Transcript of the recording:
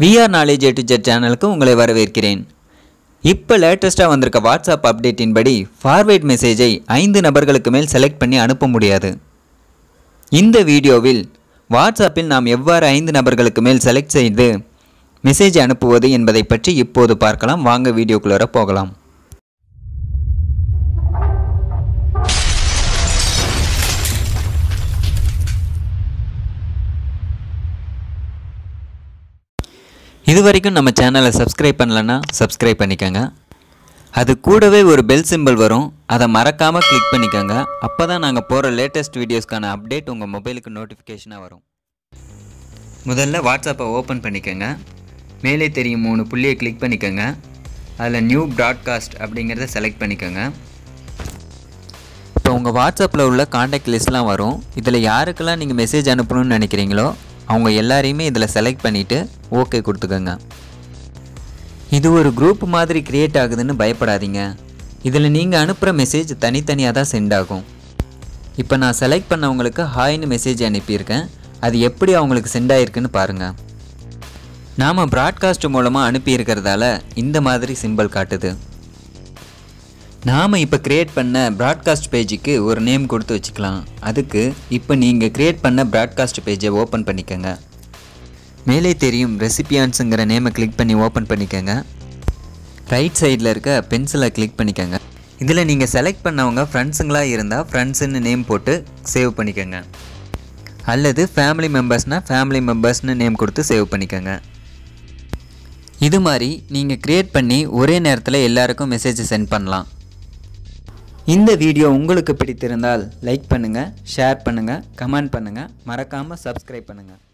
VR knowledge எட்டு jet சேனலுக்கு உங்களை வரவேற்கிறேன் இப்போ லேட்டஸ்ட்டாக வந்திருக்க வாட்ஸ்அப் அப்டேட்டின் படி ஃபார்வேர்ட் மெசேஜை ஐந்து நபர்களுக்கு மேல் செலக்ட் பண்ணி அனுப்ப முடியாது இந்த வீடியோவில் வாட்ஸ்அப்பில் நாம் எவ்வாறு ஐந்து நபர்களுக்கு மேல் செலக்ட் செய்து மெசேஜ் அனுப்புவது என்பதை பற்றி இப்போது பார்க்கலாம் வாங்க வீடியோக்குள்ளார போகலாம் இது வரைக்கும் நம்ம சேனலை சப்ஸ்கிரைப் பண்ணலன்னா சப்ஸ்கிரைப் பண்ணிக்கோங்க அது கூடவே ஒரு பெல் சிம்பிள் வரும் அதை மறக்காமல் கிளிக் பண்ணிக்கோங்க அப்போ தான் நாங்கள் போகிற லேட்டஸ்ட் வீடியோஸ்க்கான அப்டேட் உங்கள் மொபைலுக்கு நோட்டிஃபிகேஷனாக வரும் முதல்ல வாட்ஸ்அப்பை ஓப்பன் பண்ணிக்கோங்க மேலே தெரியும் மூணு புள்ளியை கிளிக் பண்ணிக்கோங்க அதில் நியூ ப்ராட்காஸ்ட் அப்படிங்கிறத செலக்ட் பண்ணிக்கோங்க இப்போ உங்கள் வாட்ஸ்அப்பில் உள்ள காண்டாக்ட் லிஸ்ட்லாம் வரும் இதில் யாருக்கெல்லாம் நீங்கள் மெசேஜ் அனுப்பணும்னு நினைக்கிறீங்களோ அவங்க எல்லாரையுமே இதில் செலக்ட் பண்ணிவிட்டு ஓகே கொடுத்துக்கோங்க இது ஒரு குரூப் மாதிரி கிரியேட் ஆகுதுன்னு பயப்படாதீங்க இதில் நீங்கள் அனுப்புகிற மெசேஜ் தனித்தனியாக தான் சென்ட் ஆகும் இப்போ நான் செலக்ட் பண்ணவங்களுக்கு ஹாய்னு மெசேஜ் அனுப்பியிருக்கேன் அது எப்படி அவங்களுக்கு சென்ட் ஆயிருக்குன்னு பாருங்கள் நாம் ப்ராட்காஸ்ட் மூலமாக அனுப்பியிருக்கிறதால இந்த மாதிரி சிம்பிள் காட்டுது நாம் இப்போ க்ரியேட் பண்ண ப்ராட்காஸ்ட் பேஜுக்கு ஒரு நேம் கொடுத்து வச்சுக்கலாம் அதுக்கு இப்போ நீங்கள் க்ரியேட் பண்ண ப்ராட்காஸ்ட் பேஜை ஓப்பன் பண்ணிக்கோங்க மேலே தெரியும் ரெசிபியான்ஸுங்கிற நேமை கிளிக் பண்ணி ஓப்பன் பண்ணிக்கோங்க ரைட் சைடில் இருக்க பென்சிலை கிளிக் பண்ணிக்கோங்க இதில் நீங்கள் செலக்ட் பண்ணவங்க ஃப்ரெண்ட்ஸுங்களாக இருந்தால் ஃப்ரெண்ட்ஸுன்னு நேம் போட்டு சேவ் பண்ணிக்கோங்க அல்லது ஃபேமிலி மெம்பர்ஸ்னால் ஃபேமிலி மெம்பர்ஸ்னு நேம் கொடுத்து சேவ் பண்ணிக்கோங்க இது மாதிரி நீங்கள் க்ரியேட் பண்ணி ஒரே நேரத்தில் எல்லாருக்கும் மெசேஜ் சென்ட் பண்ணலாம் இந்த வீடியோ உங்களுக்கு பிடித்திருந்தால் லைக் பண்ணுங்கள் ஷேர் பண்ணுங்கள் கமெண்ட் பண்ணுங்கள் மறக்காமல் சப்ஸ்கிரைப் பண்ணுங்கள்